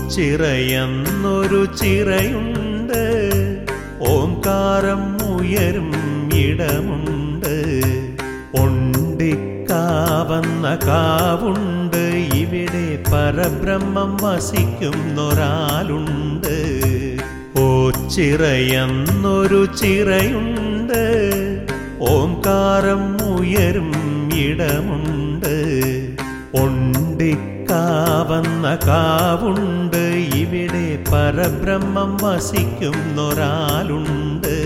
ഓച്ചിറയെന്നൊരു ചിറയുണ്ട് ഓംകാരം ഉയരും ഇടമുണ്ട് ഒണ്ടിക്കാവന്ന കാവുണ്ട് ഇവിടെ പരബ്രഹ്മം വസിക്കുന്നൊരാളുണ്ട് ഓച്ചിറയെന്നൊരു ചിറയുണ്ട് ഓംകാരം ഉയരും ഇടമുണ്ട് ഒണ്ടിക്കാവന്ന കാവുണ്ട് ഇവിടെ പരബ്രഹ്മം വസിക്കുന്നൊരാളുണ്ട്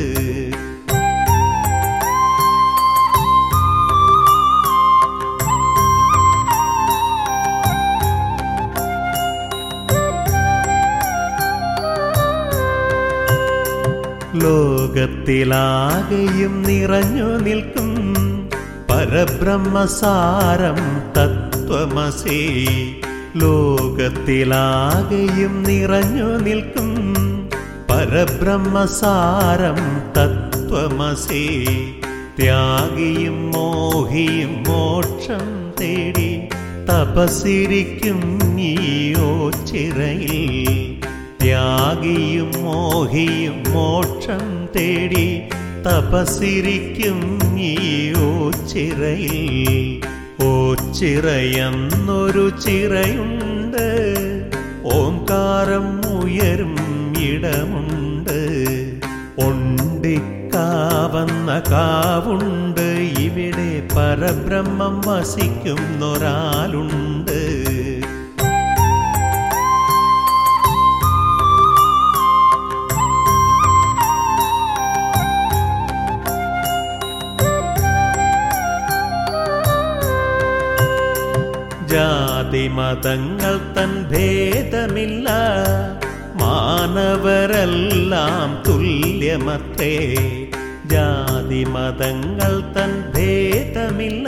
ലോകത്തിലാകെയും നിറഞ്ഞു നിൽക്കും പരബ്രഹ്മസാരം തത്വമസി ലോകത്തിലാകെയും നിറഞ്ഞു നിൽക്കും പരബ്രഹ്മസാരം തത്വമസി ത്യാഗിയും മോഹിയും മോക്ഷം തേടി തപസിരിക്കും നീയോ ചിറയിൽ ത്യാഗിയും മോഹിയും മോക്ഷം തേടി തപസിരിക്കും ഈ ഓച്ചിറയിൽ ഓച്ചിറയെന്നൊരു ചിറയുണ്ട് ഓംകാരം ഉയരും ഇടമുണ്ട് ഒണ്ടിക്കാവന്ന കാവുണ്ട് ഇവിടെ പരബ്രഹ്മം വസിക്കുന്നൊരാളുണ്ട് ജാതി മതങ്ങൾ തൻ ഭേദമില്ല മാനവരെല്ലാം തുല്യമത്രേ ജാതി മതങ്ങൾ തൻ ഭേദമില്ല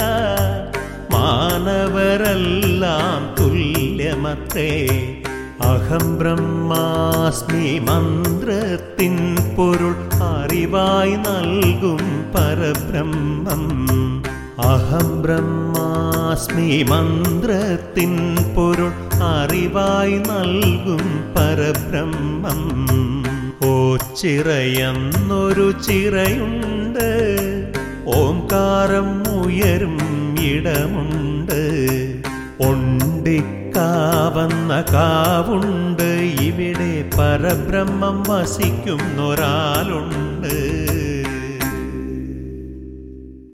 മാനവരെല്ലാം തുല്യമത്രേ അഹം ബ്രഹ്മാസ്മി മന്ത്രത്തിൻ പൊരുൾ അറിവായി നൽകും പരബ്രഹ്മം അഹം ബ്രഹ്മാസ്മി മന്ത്രത്തിൻ പൊരുൾ അറിവായി നൽകും പരബ്രഹ്മം ഓച്ചിറയെന്നൊരു ചിറയുണ്ട് ഓംകാരം ഉയരും ഇടമുണ്ട് ഒണ്ടിക്കാവന്ന കാവുണ്ട് ഇവിടെ പരബ്രഹ്മം വസിക്കുന്നൊരാളുണ്ട്